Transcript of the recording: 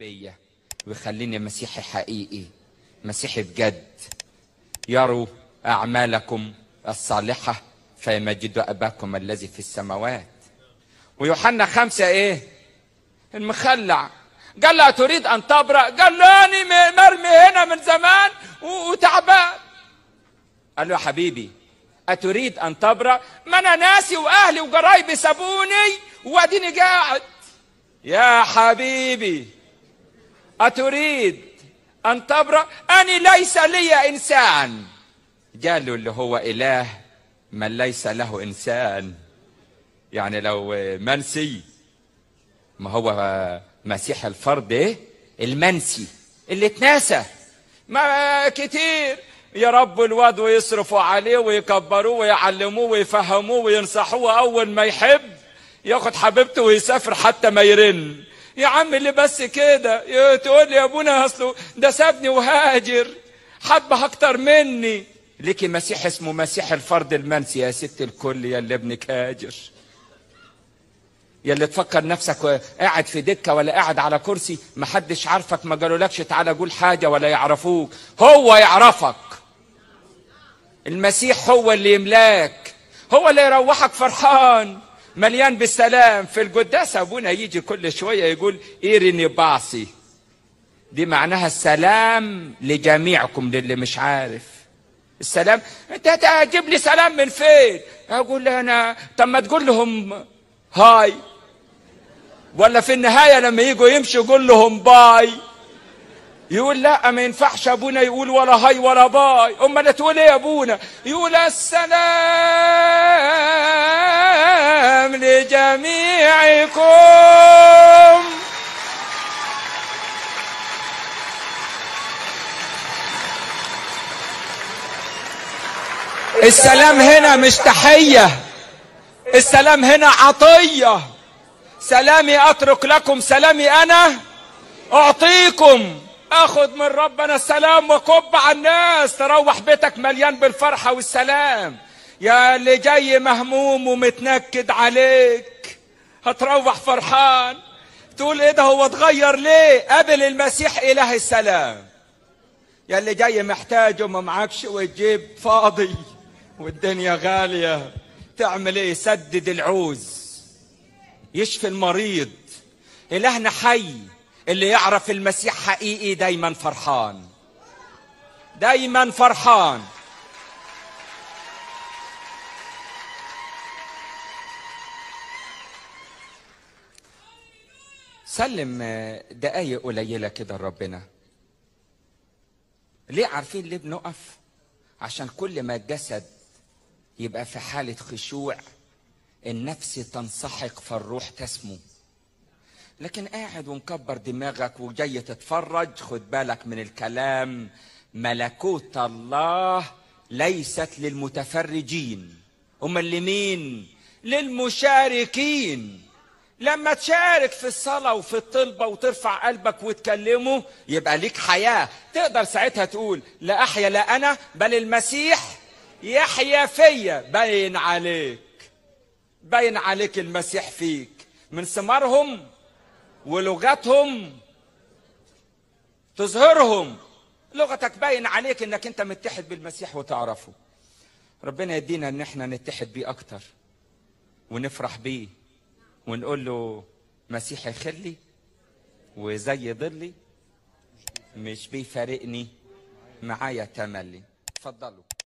بيا ويخليني مسيحي حقيقي مسيحي بجد يروا أعمالكم الصالحة فيمجدوا أباكم الذي في السماوات ويوحنا خمسة إيه المخلع قال له تريد أن تبرأ قال له أنا مرمي هنا من زمان و- وتعبان قال له يا حبيبي أتريد أن تبرأ ما أنا ناسي وأهلي وقرايبي سابوني وأديني قاعد يا حبيبي أتريد أن تبرأ أنا ليس لي إنسان قالوا اللي هو إله من ليس له إنسان يعني لو منسي ما هو مسيح الفرد إيه؟ المنسي اللي اتناسى ما كتير يا رب الواد ويصرفوا عليه ويكبروه ويعلموه ويفهموه وينصحوه أول ما يحب ياخد حبيبته ويسافر حتى ما يرن يا عم اللي بس كده يا تقول لي يا ابونا اصله ده سابني وهاجر حبه اكتر مني ليكي مسيح اسمه مسيح الفرد المنسي يا ست الكل يا اللي ابنك هاجر يا اللي تفكر نفسك قاعد في دكة ولا قاعد على كرسي محدش عارفك ما قالولكش تعالى قول حاجة ولا يعرفوك هو يعرفك المسيح هو اللي يملاك هو اللي يروحك فرحان مليان بالسلام في القداس ابونا يجي كل شويه يقول ايريني باصي دي معناها السلام لجميعكم للي مش عارف السلام انت هتجيب لي سلام من فين اقول له انا طب ما تقول لهم هاي ولا في النهايه لما يجوا يمشوا قول لهم باي يقول لا ما ينفعش ابونا يقول ولا هاي ولا باي امال تقول ايه يا ابونا يقول السلام لجميعكم السلام هنا مش تحيه السلام هنا عطيه سلامي اترك لكم سلامي انا اعطيكم اخذ من ربنا السلام وكب على الناس تروح بيتك مليان بالفرحه والسلام يا اللي جاي مهموم ومتنكد عليك هتروح فرحان تقول ايه ده هو اتغير ليه قابل المسيح اله السلام يا اللي جاي محتاج وما معكش وتجيب فاضي والدنيا غاليه تعمل ايه سدد العوز يشفي المريض الهنا حي اللي يعرف المسيح حقيقي دايما فرحان دايما فرحان سلم دقايق قليله كده لربنا ليه عارفين ليه بنقف عشان كل ما الجسد يبقى في حاله خشوع النفس تنسحق فالروح تسمو لكن قاعد ومكبر دماغك وجاي تتفرج خد بالك من الكلام ملكوت الله ليست للمتفرجين امال لمين للمشاركين لما تشارك في الصلاة وفي الطلبة وترفع قلبك وتكلمه يبقى ليك حياة تقدر ساعتها تقول لا أحيا لا أنا بل المسيح يحيا فيا باين عليك باين عليك المسيح فيك من ثمارهم ولغتهم تظهرهم لغتك باين عليك انك انت متحد بالمسيح وتعرفه ربنا يدينا ان احنا نتحد بيه اكتر ونفرح بيه ونقول له مسيحي خلي وزي ضلي مش بيفارقني معايا تملي اتفضلوا